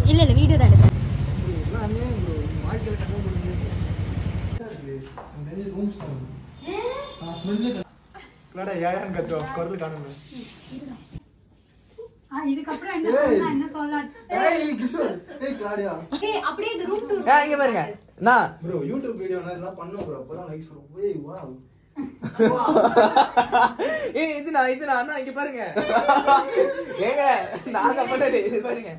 இல்ல இல்ல வீடியோ தான் எடுக்கிறேன் எல்லாமே இந்த வாழ்க்கையில கண்டுபிடிச்சு நிறைய ரூம்ஸ் தான் நான் ஸ்மெல்லே இல்லடா ஏன் கத்துவோம் குரல் காணுமே இதுக்கப்புறம் என்ன சொல்லலாம், என்ன சொல்லலாம் ஏய் கிஷோர் ஏய் கிளாடியா அப்படியே இந்த ரூம் டூர் ஆ இங்க பாருங்க நான் ப்ரோ யூடியூப் வீடியோ இதெல்லாம் பண்ணோம் ப்ரோ அப்பதான் லைக்ஸ் வரும் ஏய் வாவ் ஏய் இது நான் இது நான் அண்ணா இங்க பாருங்க ஏங்க நான் தான் பண்ணது இது பாருங்க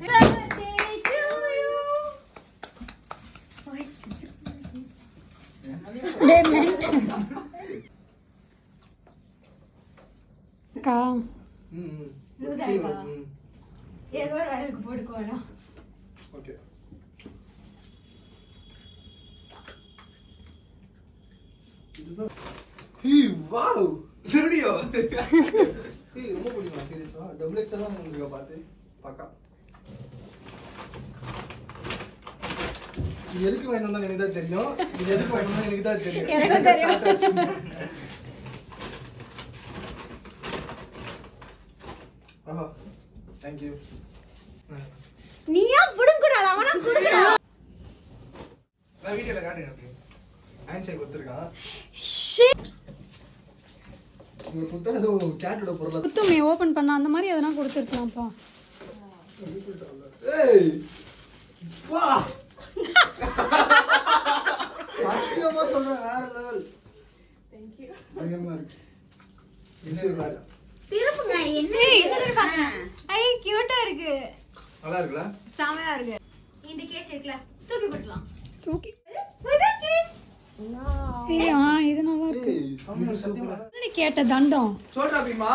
அக்கா ம் Loose ஆயிடுவா? ம் ஏதோ ஒரு வேலைக்கு போட்டுக்கோணும் ஓகே இதுதான் ஹீ வாவ் ஸ்டுடியோ ஏய் ரொம்ப பிடிக்கும் சீரியஸா டபுள் எக்ஸ் எல்லாம் உங்களுக்கு பார்த்து பக்கா இது எதுக்கு வாங்கிட்டு வந்தா எனக்கு தான் தெரியும் இது எதுக்கு வாங்கிட்டு வந்தா எனக்கு தான் தெரியும் எனக்கும் தெரியும். ஆஹா தேங்க்யூ நீயா புடுங்கக்கூடாது அவனா புடுங்கணும் நான் வீடியோல காட்டுங்க ஹேண்ட் கொடுத்துருக்கான் இவங்க குத்துறது கேட்டோட பொருளா குத்துமே ஓபன் பண்ண அந்த மாதிரி எதனா கொடுத்துருக்கலாம்ப்பா ஏய் வா சத்தியமா சொல்றேன் வேற லெவல் பயங்கரமா இருக்கு ஈஸியா இருக்கு. திருப்புங்க என்ன எதிர்பார்க்க ஐ கியூட்டா இருக்கு நல்லா இருக்குல்ல செமையா இருக்கு இந்த கேஸ் இருக்குல்ல தூக்கி போட்டுலாம் தூக்கி புது கேஸ் ஏய், ஆ இது நல்லா இருக்கு ஏய், செம்மையா இருக்கு, சத்தியமா. என்னடி கேட்ட தண்டம் சோட்டா பீமா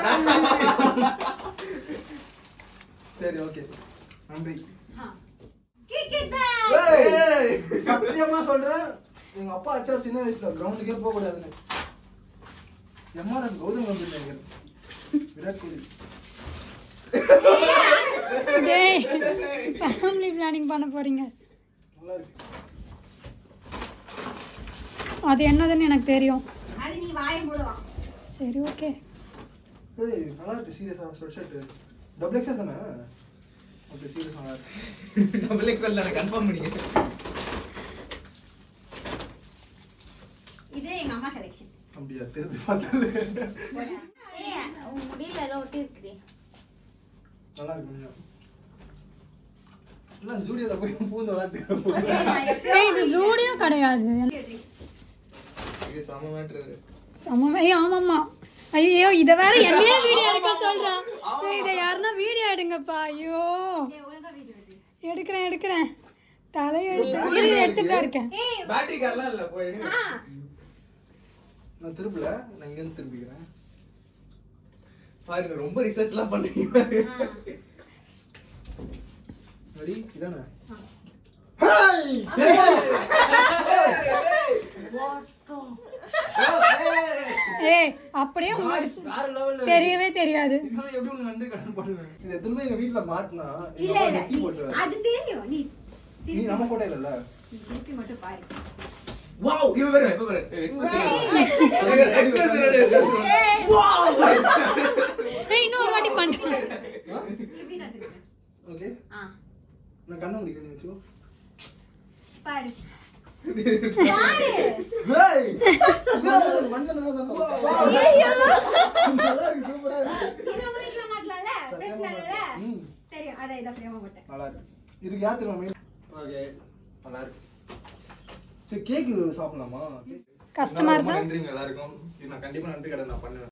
சரி ஓகே நன்றி கிக் இட் ஏய், சத்தியமா சொல்றேன் எங்க அப்பா அச்சா சின்ன வயசுல கிரவுண்டுக்கே போக கூடாதுன்னு எம்ஆர்எம் கௌதம் வந்துருந்தாங்க விராட் கோலி டேய் ஃபேமிலி பிளானிங் பண்ண போறீங்க நல்லா இருக்கு அது என்னதுன்னு எனக்கு தெரியும் அது நீ வாயை மூடுவான் சரி ஓகே ஏய் நல்லா இருக்கு சீரியஸா ஸ்வெட் ஷர்ட் டபுள் எக்ஸல் தானே ஓகே சீரியஸ் நல்லா இருக்கு டபுள் எக்ஸ்எல் தானே கன்ஃபார்ம் பண்ணிக்க இது எங்க அம்மா செலெக்ஷன் அப்படியா தெரிஞ்சு பார்த்தது ஏய் உன் முடியல எல்லாம் ஒட்டி இருக்குது நல்லா இருக்கு கொஞ்சம் எல்லாம் ஜூடியோல போய் பூந்து விளாட்டு ஏய் இது ஜூடியோ கிடையாது இது செம மேட்ரு சம ஏய் ஆமாம்மா ஐயோ இத வேற என்னையே வீடியோ எடுக்க சொல்றா ஏய், இத யாருன்னா வீடியோ எடுங்கப்பா ஐயோ ஒழுங்கா வீடியோ எடு எடுக்கிறேன் எடுக்கிறேன் தலையெழுத்து இரு, எடுத்துட்டு தான் இருக்கேன் ஏய் பேட்டரி கார்லாம் இல்ல போய் எடுங்க. ஆ நான் திருப்பல நான் இங்க இருந்து திருப்பிக்கிறேன் பாருங்க ரொம்ப ரிசர்ச்லாம் பண்றீங்க ஆ. ரெடி இதானே ஏய் அப்படியே உங்களுக்கு வேற லெவல்ல தெரியவே தெரியாது இதெல்லாம் எப்படி உனக்கு நன்றி கடன் பண்ணுவேன் இது எதுவுமே எங்க வீட்ல மாட்டினா எங்க இல்ல அப்பா இல்ல நெத்தி நீ- போட்டுருவாரு அது தெரியும் நீ நீ திருப்பி நம்ம போட்டோ இல்லல்ல நீ திருப்பி மட்டும் பாரு வாவ் இவ பாருங்க இப்ப பாருங்க எக்ஸ்பிரஷன் ஏய், எக்ஸ்பிரஷன் ஏய், ஏய் இன்னொரு வாட்டி பண்றேன் இப்படி கத்துக்கிட்டேன் ஓகே ஆ நான் கண்ணை முடிக்கிறேன் நீ வச்சுக்கோ பாரு பாரு ஏய் இது மண்ணு தான் தான் ஐயோ நல்லா இருக்கு சூப்பரா இருக்கு இது நம்ம வீட்ல மாட்டலாம்ல பிரச்சனை இல்லல ம். தெரியும் அதான் இதான் பிரேமா போட்டேன் நல்லா இருக்கு இதுக்கு யார் தெரியுமா மெயின் ஓகே நல்லா இருக்கு சரி கேக் சாப்பிடலாமா கஷ்டமா ரொம்ப இருக்கா நன்றிங்க எல்லாருக்கும் இது நான் கண்டிப்பா நன்றி கடன் நான் பண்ணுவேன்